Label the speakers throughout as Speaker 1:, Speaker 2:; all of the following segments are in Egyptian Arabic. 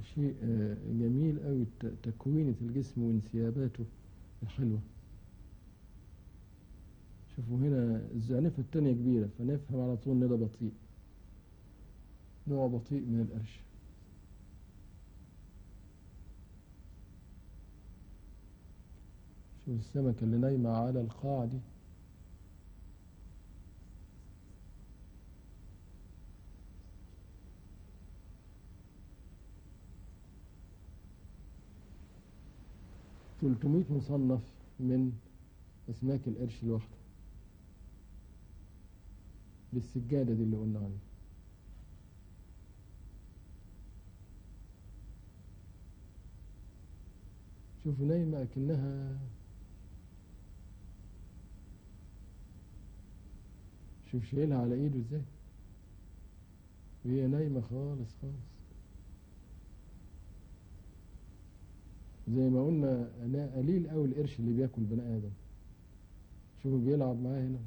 Speaker 1: شيء آه، جميل قوي تكوينة الجسم وانسياباته الحلوة شوفوا هنا الزعنفة التانية كبيرة فنفهم على طول ان ده بطيء نوع بطيء من القرش شوف السمكة اللي نايمة على القاع دي تلتمية مصنف من أسماك القرش الواحدة بالسجادة دي اللي قلنا عليها شوفوا نايمة أكنها شوف شايلها على ايده ازاي وهي نايمة خالص خالص زي ما قلنا انا قليل قوي القرش اللي بياكل بني ادم شوفوا بيلعب معاه هنا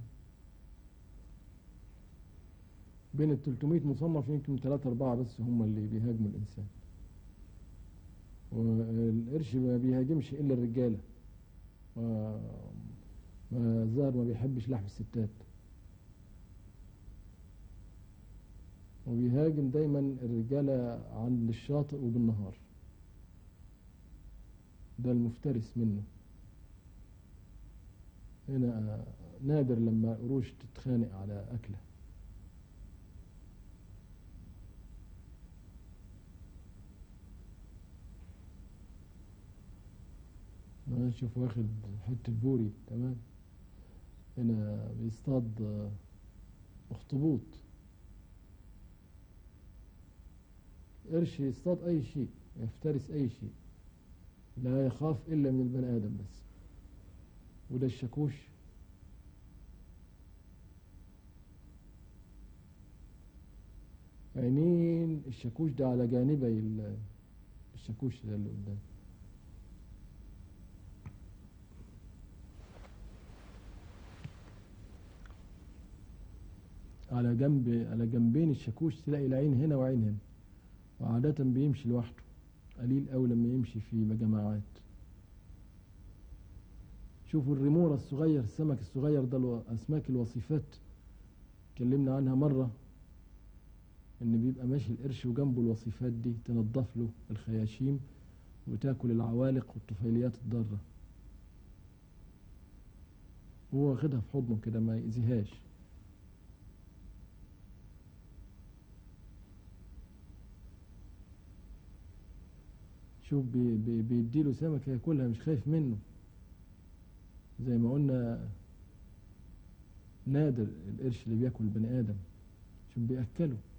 Speaker 1: بين ال 300 مصنف يمكن 3 4 بس هم اللي بيهاجموا الانسان والقرش ما بيهاجمش الا الرجاله ما ما الظاهر ما بيحبش لحم الستات وبيهاجم دايما الرجالة عند الشاطئ وبالنهار ده المفترس منه هنا نادر لما قروش تتخانق على أكله شوف واخد حتة بوري تمام هنا بيصطاد اخطبوط قرش يصطاد أي شيء يفترس أي شيء لا يخاف إلا من البني آدم بس وده الشاكوش عينين الشاكوش ده على جانبي الشاكوش ده اللي قدام على جنب على جنبين الشاكوش تلاقي العين هنا وعين هنا وعادة بيمشي لوحده قليل أوي لما يمشي في جماعات شوفوا الريمورة الصغير السمك الصغير ده أسماك الوصيفات اتكلمنا عنها مرة إن بيبقى ماشي القرش وجنبه الوصيفات دي تنظف له الخياشيم وتاكل العوالق والطفيليات الضارة وهو واخدها في حضنه كده ما يأذيهاش شوف بي بي بيديله سمك ياكلها مش خايف منه زي ما قلنا نادر القرش اللي بياكل البني ادم شوف بياكله